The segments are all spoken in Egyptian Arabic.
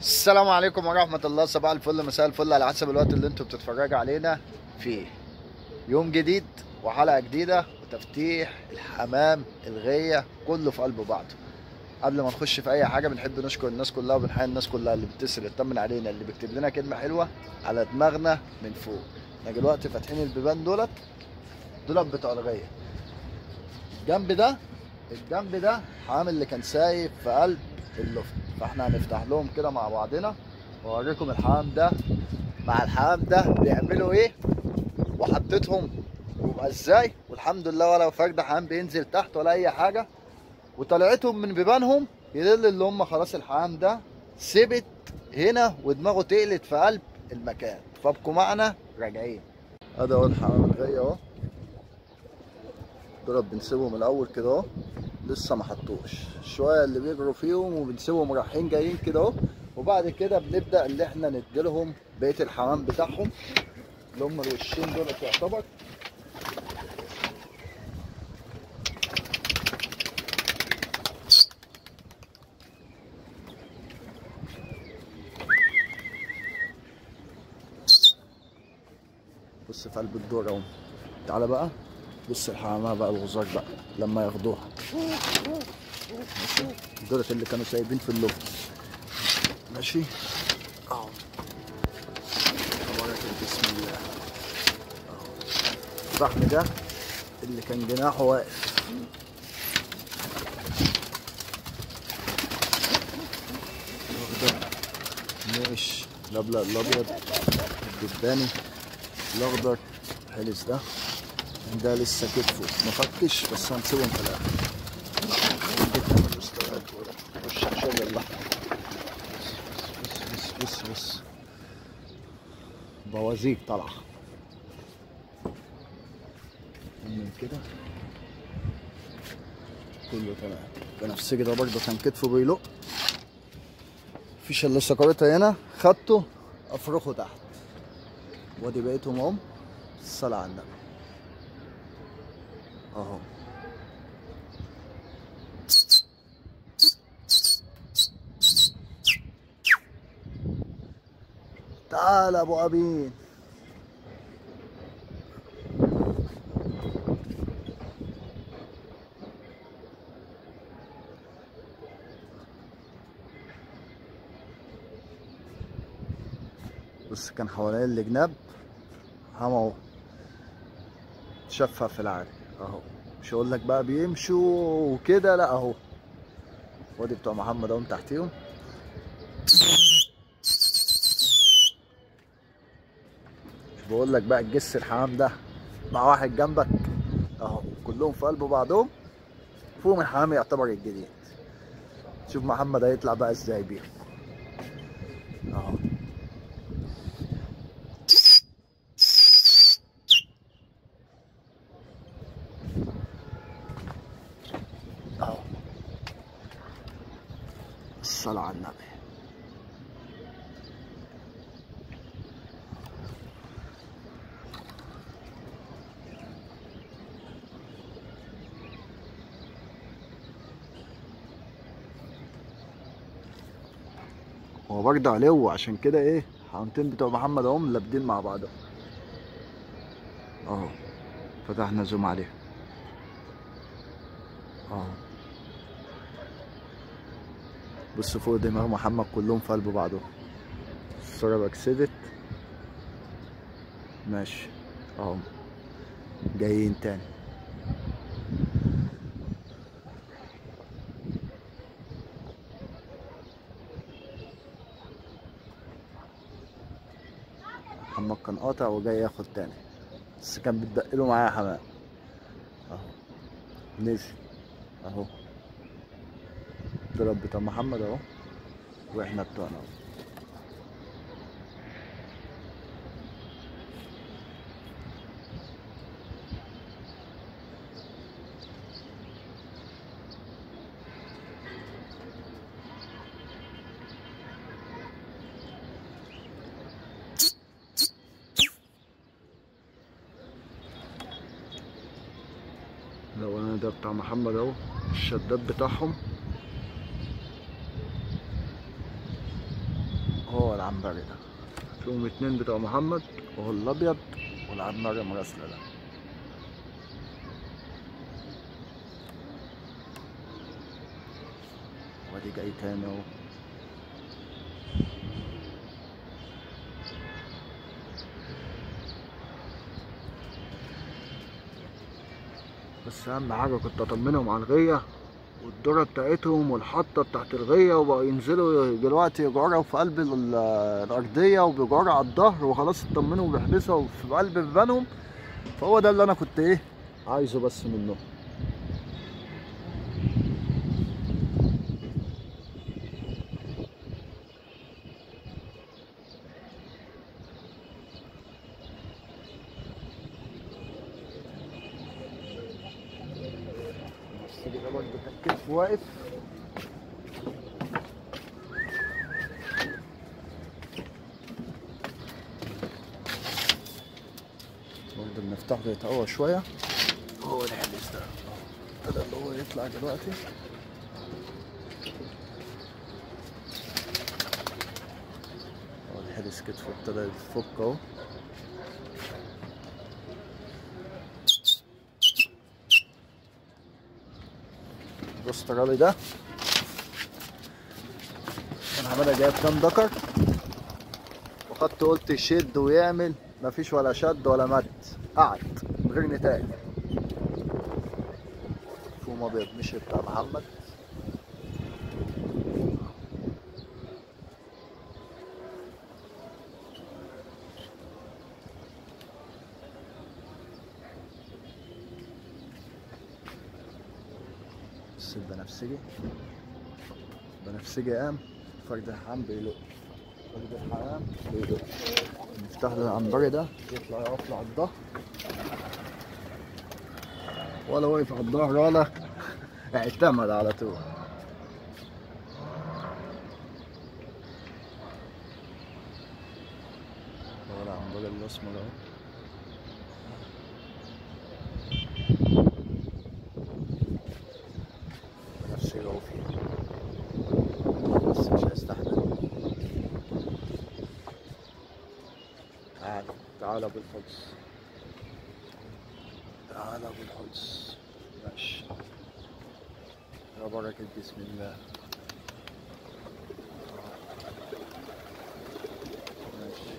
السلام عليكم ورحمة الله صباح الفل مساء الفل على حسب الوقت اللي انتوا بتتفرجوا علينا فيه يوم جديد وحلقة جديدة وتفتيح الحمام الغية كله في قلب بعضه قبل ما نخش في اي حاجة بنحب نشكر الناس كلها وبنحيي الناس كلها اللي بتتصل تطمن علينا اللي بيكتب لنا كلمة حلوة على دماغنا من فوق احنا دلوقتي فاتحين البيبان دولت دولت بتوع الغية الجنب ده الجنب ده حامل اللي كان سايب في قلب اللفت فاحنا هنفتح لهم كده مع بعضنا واوريكم الحمام ده مع الحمام ده بيعملوا ايه وحطيتهم يبقى ازاي والحمد لله ولا فرد حمام بينزل تحت ولا اي حاجه وطلعتهم من بيبانهم يدل اللي هم خلاص الحمام ده ثبت هنا ودماغه تقلت في قلب المكان فابقوا معنا راجعين ادي اهو الحمام الغي اهو دول بنسيبهم الاول كده اهو لسه ما حطوش شويه اللي بيجروا فيهم وبنسيبهم رايحين جايين كده اهو وبعد كده بنبدا اللي احنا نديلهم بقيه الحمام بتاعهم اللي هم الوشين دول يعتبر بص في قلب الدور اهو تعالى بقى بص الحمامة بقى الغزار بقى لما ياخدوها ماشي دولت اللي كانوا سايبين في اللفت ماشي اهو تبارك بسم الله اهو الصحن ده اللي كان جناحه واقف واخده ماشي الابيض الابيض الدباني الاخضر الحلس ده ده لسه كتفه مفكش بس هنسيبهم في الاخر خش شغل اللحمه بص بص بص بص بوازيك طالعه من كده كله تمام بنفسجي ده برضه كان كتفه بيلق مفيش الا سكرتها هنا خدته افرخه تحت وادي بقيتهم اهم الصلاة على النبي اهو تعال ابو ابين بص كان حوالين الجناب همو شفف في العالي اهو مش هقول لك بقى بيمشوا وكده لا اهو وادي بتوع محمد اهم تحتيهم مش بقول لك بقى الجس الحمام ده مع واحد جنبك اهو كلهم في قلب بعضهم فوق من حمام يعتبر الجديد شوف محمد هيطلع بقى ازاي بيهم اهو اهو الصلاة على النبي هو برضه علو عشان كده ايه حمامتين بتوع محمد اهم لابدين مع بعضهم اهو فتحنا زوم عليه اهو بص فوق دماغ محمد كلهم في قلب بعضهم الصورة بكسدت ماشي اهو جايين تاني محمد كان قاطع وجاي ياخد تاني بس كان بتبقله معايا حمام اهو نزل اهو ضرب بتاع محمد اهو واحنا بتوعنا اهو لو انا ده بتاع محمد اهو الشداد بتاعهم العنبري ده فيهم اتنين بتوع محمد وهو الابيض والعنبري مراسلة ده وادي جاي تاني اهو بس اهم حاجه كنت اطمنهم على الغيه والذره بتاعتهم والحطه بتاعت الغيه وبقوا ينزلوا دلوقتي يجعروا في قلب ال- الارضيه وبيجعروا على الظهر وخلاص اطمنوا وبيحبسوا في قلب بيبانهم فهو ده اللي انا كنت ايه عايزه بس منهم بس كده برضه الكتف واقف برضه المفتاح بيتقوى شوية هو الحدث ده ابتدى اللي هو يطلع دلوقتي هو الحدث كتفه ابتدى يفك اهو الاسترالي ده كان عمالة جايب كام دكر وخدت قلت يشد ويعمل مفيش ولا شد ولا مد قعد من غير نتاج فوم ابيض مشي بتاع محمد بس البنفسجي بنفسجي قام فرد الحمام بيلق فرد الحمام بيلق المفتاح العنبري ده يطلع يقف له على الظهر ولا واقف على الظهر ولا اعتمد على طول هو العنبري الاسمر اهو نفسي هو فيه بس مش هيستحمل تعال تعال ابو القدس تعال ابو القدس ماشي يا بركة بسم الله ماشي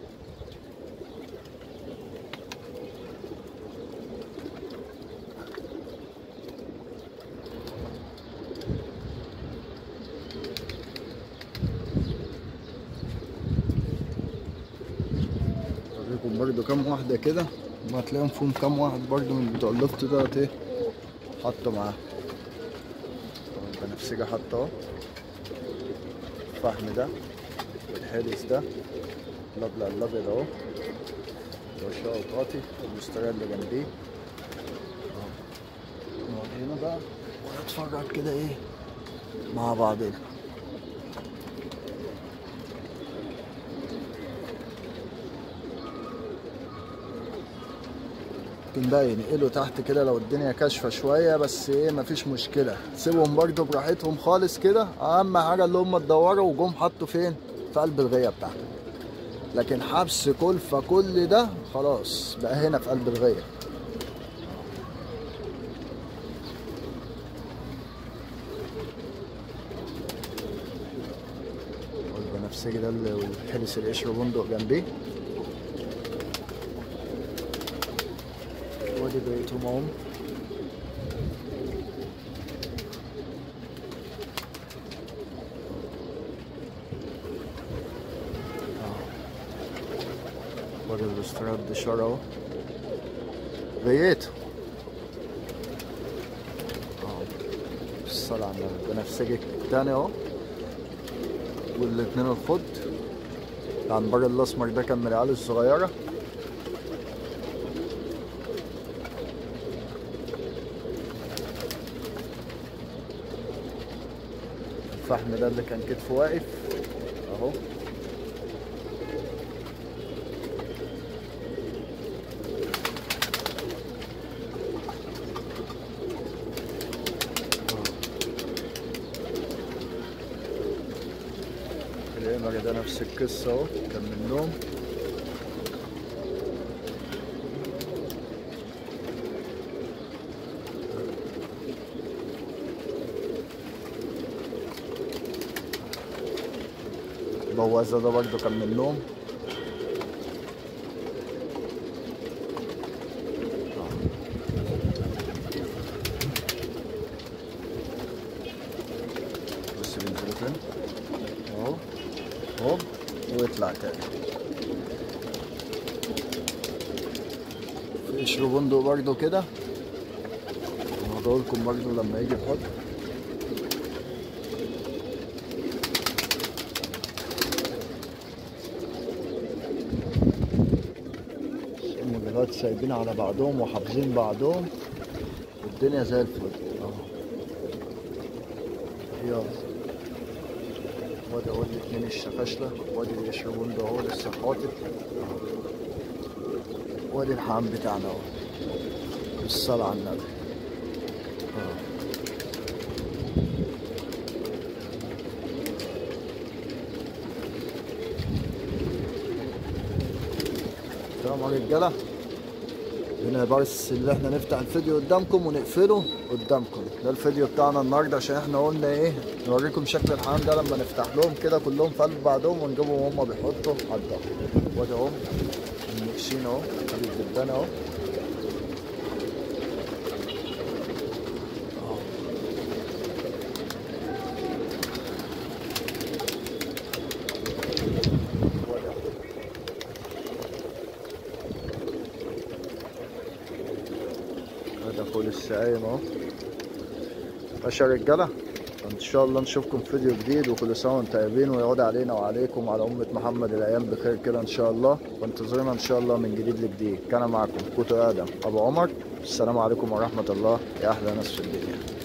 اوريكم برضو كام واحدة كده وهتلاقيهم فيهم كام واحد برضو من بتوع اللفت دوت ايه حطوا معاه البنفسجي حطه اهو الفحم ده والحارس ده الابلع الابيض اهو والشقة قاطي والمستريح اللي جنبيه اهو نقعد هنا بقى ونتفرج كده ايه مع بعضنا ممكن بقى ينقلوا تحت كده لو الدنيا كاشفه شويه بس ايه مفيش مشكله سيبهم برضو براحتهم خالص كده اهم حاجه اللي هم اتدوروا وجم حطوا فين في قلب الغيه بتاعتهم لكن حبس كلفه كل ده خلاص بقى هنا في قلب الغيه والبنفسجي ده اللي والحلس القشر بندق جنبيه وادي بقيتهم اهم وادي الاستراد دشار اهو بقيته اهو الصلاة على النبي بنفسجي التاني اهو والاتنين الخض العنبر الاسمر ده كان من العيال الصغيره الفحم ده اللي كان كتفه واقف اهو الإمري ده نفس القصة اهو كان من النوم البوازة ده برضه كان من النوم بص بينزلوا فين اهو هوب ويطلع تاني في قشر بندق برضه كده لكم برضه لما يجي يحط هم دلوقتي سايبين على بعضهم وحافظين بعضهم والدنيا زي الفل اهو يلا وادي اهو الاتنين الشفاشلة وادي اللي يشربون ده اهو لسه حاطط وادي الحمام بتاعنا اهو بالصلاة على النبي اه تمام يا رجالة هنا بس اللي احنا نفتح الفيديو قدامكم ونقفله قدامكم ده الفيديو بتاعنا النهارده عشان احنا قلنا ايه نوريكم شكل الحمام ده لما نفتح لهم كده كلهم في قلب بعضهم ونجيبهم وهم بيحطوا على الظهر وادي اهو النقشين اهو ادي الدبانه اهو اهو. وادي اهو. هذا فول السعيم اهو ماشي يا رجاله ان شاء الله نشوفكم في فيديو جديد وكل سنه وانتم طيبين ويعود علينا وعليكم وعلى امه محمد الايام بخير كده ان شاء الله وانتظرونا ان شاء الله من جديد لجديد كان معكم كوتو ادم ابو عمر السلام عليكم ورحمه الله يا احلى ناس في الدنيا